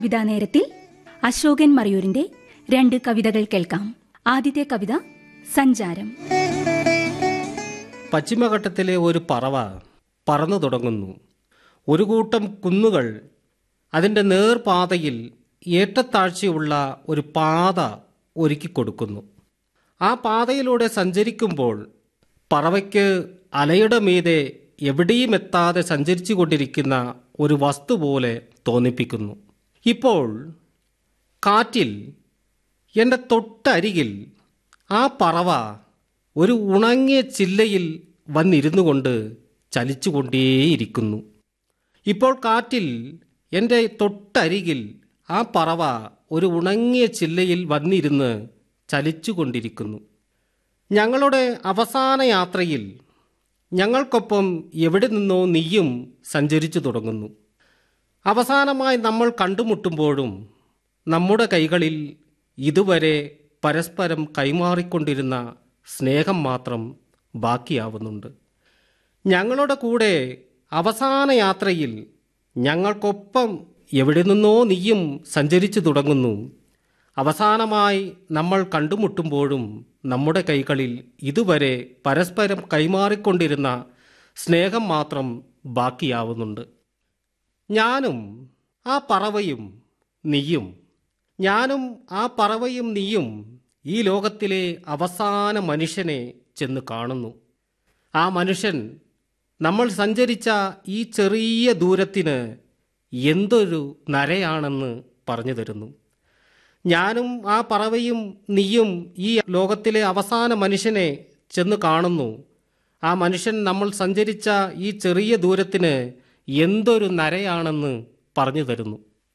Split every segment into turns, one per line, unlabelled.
കവിതാ നേരത്തിൽ അശോകൻ മറയൂരിന്റെ രണ്ട് കവിതകൾ കേൾക്കാം ആദ്യത്തെ കവിത സഞ്ചാരം
പശ്ചിമഘട്ടത്തിലെ ഒരു പറവ പറന്നു തുടങ്ങുന്നു ഒരു കൂട്ടം കുന്നുകൾ അതിൻ്റെ നേർപാതയിൽ ഏറ്റത്താഴ്ചയുള്ള ഒരു പാത ഒരുക്കിക്കൊടുക്കുന്നു ആ പാതയിലൂടെ സഞ്ചരിക്കുമ്പോൾ പറവയ്ക്ക് അലയുടെ മീതെ എവിടെയും എത്താതെ സഞ്ചരിച്ചു കൊണ്ടിരിക്കുന്ന ഒരു വസ്തു പോലെ തോന്നിപ്പിക്കുന്നു ഇപ്പോൾ കാറ്റിൽ എൻ്റെ തൊട്ടരികിൽ ആ പറവ ഒരു ഉണങ്ങിയ ചില്ലയിൽ വന്നിരുന്നു കൊണ്ട് ചലിച്ചുകൊണ്ടേയിരിക്കുന്നു ഇപ്പോൾ കാറ്റിൽ എൻ്റെ തൊട്ടരികിൽ ആ പറവ ഒരു ഉണങ്ങിയ ചില്ലയിൽ വന്നിരുന്ന് ചലിച്ചുകൊണ്ടിരിക്കുന്നു ഞങ്ങളുടെ അവസാന യാത്രയിൽ ഞങ്ങൾക്കൊപ്പം എവിടെ നിന്നോ നീയും സഞ്ചരിച്ചു തുടങ്ങുന്നു അവസാനമായി നമ്മൾ കണ്ടുമുട്ടുമ്പോഴും നമ്മുടെ കൈകളിൽ ഇതുവരെ പരസ്പരം കൈമാറിക്കൊണ്ടിരുന്ന സ്നേഹം മാത്രം ബാക്കിയാവുന്നുണ്ട് ഞങ്ങളുടെ കൂടെ അവസാന യാത്രയിൽ ഞങ്ങൾക്കൊപ്പം എവിടെ നിന്നോ നീയും സഞ്ചരിച്ചു തുടങ്ങുന്നു അവസാനമായി നമ്മൾ കണ്ടുമുട്ടുമ്പോഴും നമ്മുടെ കൈകളിൽ ഇതുവരെ പരസ്പരം കൈമാറിക്കൊണ്ടിരുന്ന സ്നേഹം മാത്രം ബാക്കിയാവുന്നുണ്ട് ഞാനും ആ പറവയും നീയും ഞാനും ആ പറവയും നീയും ഈ ലോകത്തിലെ അവസാന മനുഷ്യനെ ചെന്ന് കാണുന്നു ആ മനുഷ്യൻ നമ്മൾ സഞ്ചരിച്ച ഈ ചെറിയ ദൂരത്തിന് എന്തൊരു നരയാണെന്ന് പറഞ്ഞു തരുന്നു ഞാനും ആ പറവയും നീയും ഈ ലോകത്തിലെ അവസാന മനുഷ്യനെ ചെന്ന് കാണുന്നു ആ മനുഷ്യൻ നമ്മൾ സഞ്ചരിച്ച ഈ ചെറിയ ദൂരത്തിന് എന്തൊരു നരയാണെന്ന് പറഞ്ഞു തരുന്നു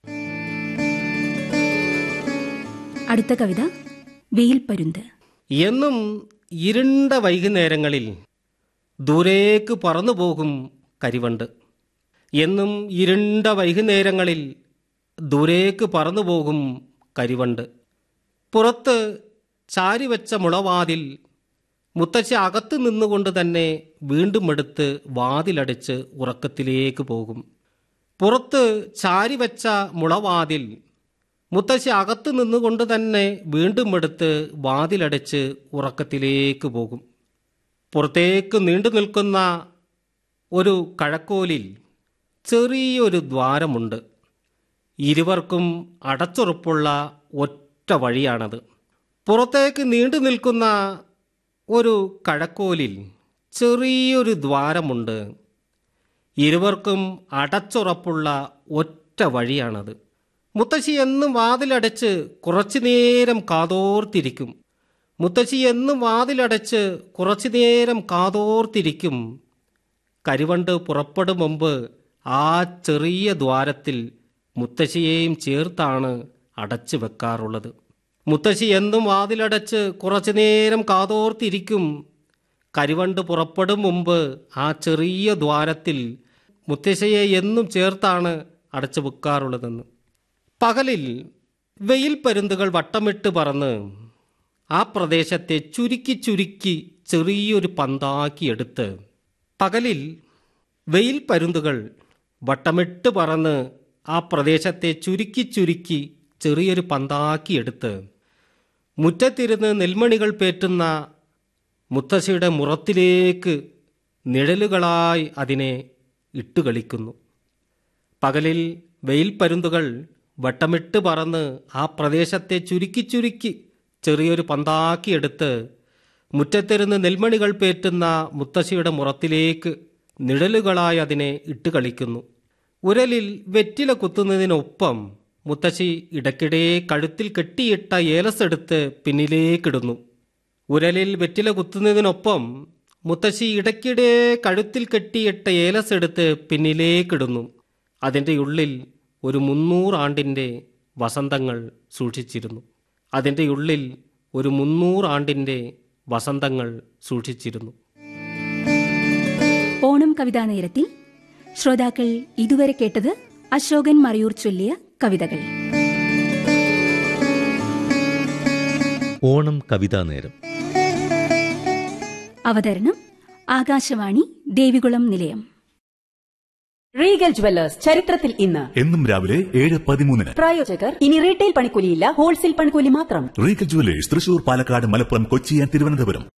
അടുത്ത കവിത വെയിൽ പരുന്ത്
എന്നും ഇരുണ്ട വൈകുന്നേരങ്ങളിൽ ദൂരേക്ക് പറന്നു പോകും കരിവണ്ട് എന്നും ഇരുണ്ട വൈകുന്നേരങ്ങളിൽ ദൂരേക്ക് പറന്നു പോകും കരിവണ്ട് പുറത്ത് ചാരിവെച്ച മുളവാതിൽ മുത്തശ്ശി അകത്ത് നിന്നുകൊണ്ട് തന്നെ വീണ്ടും എടുത്ത് വാതിലടച്ച് ഉറക്കത്തിലേക്ക് പോകും പുറത്ത് ചാരിവെച്ച മുളവാതിൽ മുത്തശ്ശി അകത്ത് നിന്നുകൊണ്ട് തന്നെ വീണ്ടും എടുത്ത് വാതിലടച്ച് ഉറക്കത്തിലേക്ക് പോകും പുറത്തേക്ക് നീണ്ടു നിൽക്കുന്ന ഒരു കഴക്കോലിൽ ചെറിയൊരു ദ്വാരമുണ്ട് ഇരുവർക്കും അടച്ചുറപ്പുള്ള ഒറ്റ വഴിയാണത് പുറത്തേക്ക് നീണ്ടു നിൽക്കുന്ന ഒരു കഴക്കോലിൽ ചെറിയൊരു ദ്വാരമുണ്ട് ഇരുവർക്കും അടച്ചുറപ്പുള്ള ഒറ്റ വഴിയാണത് മുത്തശ്ശി എന്നും വാതിലടച്ച് കുറച്ചു നേരം കാതോർത്തിരിക്കും മുത്തശ്ശി എന്നും വാതിലടച്ച് കുറച്ചു നേരം കാതോർത്തിരിക്കും കരിവണ്ട് പുറപ്പെടും മുമ്പ് ആ ചെറിയ ദ്വാരത്തിൽ മുത്തശ്ശിയെയും ചേർത്താണ് അടച്ചു വെക്കാറുള്ളത് മുത്തശ്ശി എന്നും വാതിലടച്ച് കുറച്ചു നേരം കാതോർത്തിരിക്കും കരിവണ്ട് പുറപ്പെടും മുമ്പ് ആ ചെറിയ ദ്വാരത്തിൽ മുത്തശ്ശിയെ എന്നും ചേർത്താണ് അടച്ചു വെക്കാറുള്ളതെന്ന് പകലിൽ വെയിൽ പരുന്തുകൾ വട്ടമിട്ട് പറന്ന് ആ പ്രദേശത്തെ ചുരുക്കി ചുരുക്കി ചെറിയൊരു പന്താക്കിയെടുത്ത് പകലിൽ വെയിൽ പരുന്തുകൾ വട്ടമിട്ട് പറന്ന് ആ പ്രദേശത്തെ ചുരുക്കി ചുരുക്കി ചെറിയൊരു പന്താക്കിയെടുത്ത് മുറ്റത്തിരുന്ന് നെൽമണികൾ പേറ്റുന്ന മുത്തശ്ശിയുടെ മുറത്തിലേക്ക് നിഴലുകളായി അതിനെ ഇട്ടുകളിക്കുന്നു പകലിൽ വെയിൽ പരുന്തുകൾ വട്ടമിട്ട് പറന്ന് ആ പ്രദേശത്തെ ചുരുക്കി ചുരുക്കി ചെറിയൊരു പന്താക്കിയെടുത്ത് മുറ്റത്തിരുന്ന് നെൽമണികൾ പേറ്റുന്ന മുത്തശ്ശിയുടെ മുറത്തിലേക്ക് നിഴലുകളായി അതിനെ ഇട്ട് കളിക്കുന്നു ഉരലിൽ വെറ്റില കുത്തുന്നതിനൊപ്പം മുത്തശ്ശി ഇടയ്ക്കിടെ കഴുത്തിൽ കെട്ടിയിട്ട ഏലസെടുത്ത് പിന്നിലേക്കിടുന്നു ഉരലിൽ വെറ്റില കുത്തുന്നതിനൊപ്പം മുത്തശ്ശി ഇടയ്ക്കിടെ കഴുത്തിൽ കെട്ടിയിട്ട ഏലസെടുത്ത് പിന്നിലേക്കിടുന്നു അതിൻ്റെ ഉള്ളിൽ ഒരു മുന്നൂറാണ്ടിൻ്റെ വസന്തങ്ങൾ സൂക്ഷിച്ചിരുന്നു അതിൻ്റെ ഉള്ളിൽ ഒരു മുന്നൂറാണ്ടിൻ്റെ വസന്തങ്ങൾ സൂക്ഷിച്ചിരുന്നു
ഓണം കവിതാ നേരത്തിൽ ശ്രോതാക്കൾ ഇതുവരെ കേട്ടത് അശോകൻ മറയൂർ ചൊല്ലിയ കവിതകൾ
ഓണം കവിതാ നേരം
അവതരണം ആകാശവാണി ദേവികുളം നിലയം
റീഗൽ ജുവല്ലേഴ്സ് ചരിത്രത്തിൽ ഇന്ന്
എന്നും രാവിലെ ഏഴ് പതിമൂന്നിന്
പ്രായോജകർ ഇനി റീറ്റെയിൽ പണിക്കൂലിയില്ല ഹോൾസെയിൽ പണിക്കൂലി മാത്രം
Regal Jewellers Thrissur Palakkad Malappuram Kochi and Thiruvananthapuram